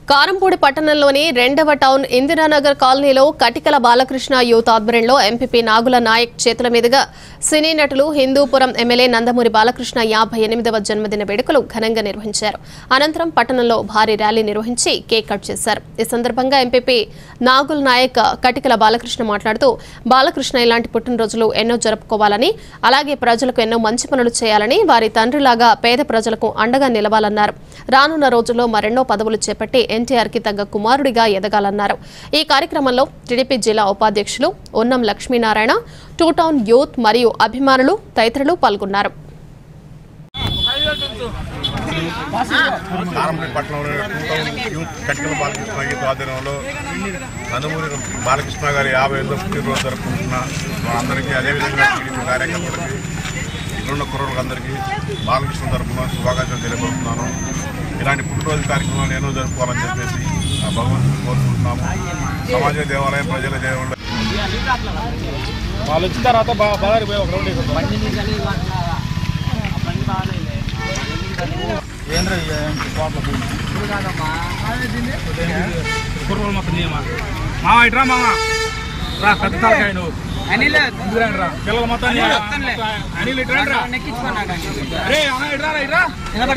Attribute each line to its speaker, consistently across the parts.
Speaker 1: కారంపూడి పట్టణంలోని రెండవ టౌన్ ఇందిరానగర్ కాలనీలో కటికల బాలకృష్ణ యూత్ ఆధ్వర్యంలో ఎంపీపీ నాగుల నాయక్ చేతుల మీదుగా సినీ నటులు హిందూపురం ఎమ్మెల్యే నందమూరి బాలకృష్ణ యాభై ఎనిమిదవ జన్మదిన వేడుకలు ఘనంగా నిర్వహించారు అనంతరం పట్టణంలో భారీ ర్యాలీ నిర్వహించి కేక్ కట్ చేశారు ఈ సందర్భంగా ఎంపీపీ నాగుల్ నాయక్ కటికల బాలకృష్ణ మాట్లాడుతూ బాలకృష్ణ ఇలాంటి పుట్టినరోజులు ఎన్నో జరుపుకోవాలని అలాగే ప్రజలకు ఎన్నో మంచి పనులు చేయాలని వారి తండ్రిలాగా పేద ప్రజలకు అండగా నిలవాలన్నారు రానున్న రోజుల్లో మరెన్నో పదవులు చేపట్టి ఎన్టీఆర్ కి తగ్గ కుమారుడిగా ఎదగాలన్నారు ఈ కార్యక్రమంలో టీడీపీ జిల్లా ఉపాధ్యక్షులు ఉన్నం లక్ష్మీనారాయణ టూ టౌన్ యూత్ మరియు అభిమానులు తదితరులు పాల్గొన్నారు
Speaker 2: కారంపేట పట్టణంలో టూ థౌజండ్ యూత్ కట్టిన బాలకృష్ణ యూత్ ఆధ్వర్యంలో నందమూరి బాలకృష్ణ గారి యాభై ఎనిమిదో పుట్టినరోజు జరుపుకుంటున్న అందరికీ అదేవిధంగా టీడీపీ కార్యకర్తలకి ఇక్కడున్న కుర్రోళ్ళకి అందరికీ బాలకృష్ణ తరఫున శుభాకాంక్షలు తెలియపరుస్తున్నాను ఇలాంటి పుట్టినరోజు కార్యక్రమాలు ఎన్నో జరుపుకోవాలని చెప్పేసి ఆ భగవంతుని కోరుకుంటున్నాము సమాజ దేవాలయం ప్రజల దేవాలయం
Speaker 3: వాళ్ళు వచ్చిన తర్వాత బా- బజార్కి పోయి ఒక రౌండ్ వేసుకుంటాం ఏంద్ర కోట్ల భూమి కుర్రోలు మొత్తం నీయమా మామ ఇట్రా మామ రా పెద్ద తలకాయ నువ్వు
Speaker 4: అనిల్
Speaker 3: ఇటురండి రా పిల్లలు మొత్తం నీ-
Speaker 4: వస్తానులే.
Speaker 3: అనిల్ ఇటురండి రా
Speaker 4: నెక్కించుకున్నాడు
Speaker 3: అరే అన్న ఇట్రా రా, ఇట్రా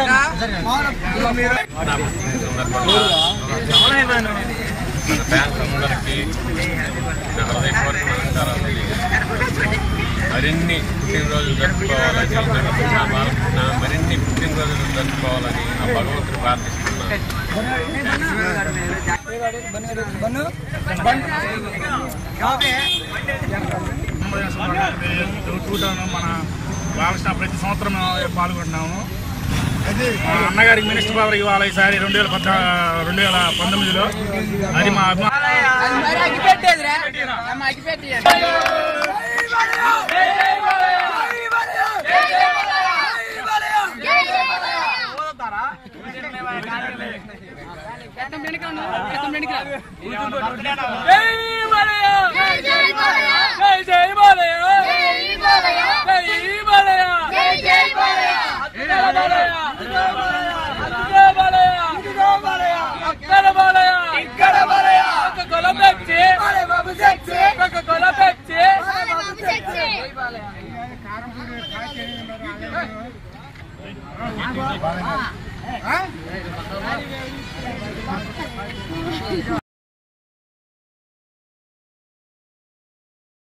Speaker 5: మన ఫ్యాన్స్ అందరికీ నా హృదయపూర్వక నమస్కారాలు మరిన్ని పుట్టినరోజులు జరుపుకోవాలని నా బాలకృష్ణ మరిన్ని పుట్టినరోజులు జరుపుకోవాలని ఆ భగవంతుడు ప్రార్థిస్తున్నాను
Speaker 3: చూడాను మన బాలకృష్ణ ప్రతి సంవత్సరం పాల్గొంటున్నాము మా అన్నగారికి మినిస్టర్ పదవి ఇవ్వాలి ఈసారి రెండు వేల పద్నా రెండు వేల పంతొమ్మిదిలో అది మా అభిమానం
Speaker 4: మరి అగ్గిపెట్టేదిరా అమ్మ అగ్గిపెట్టి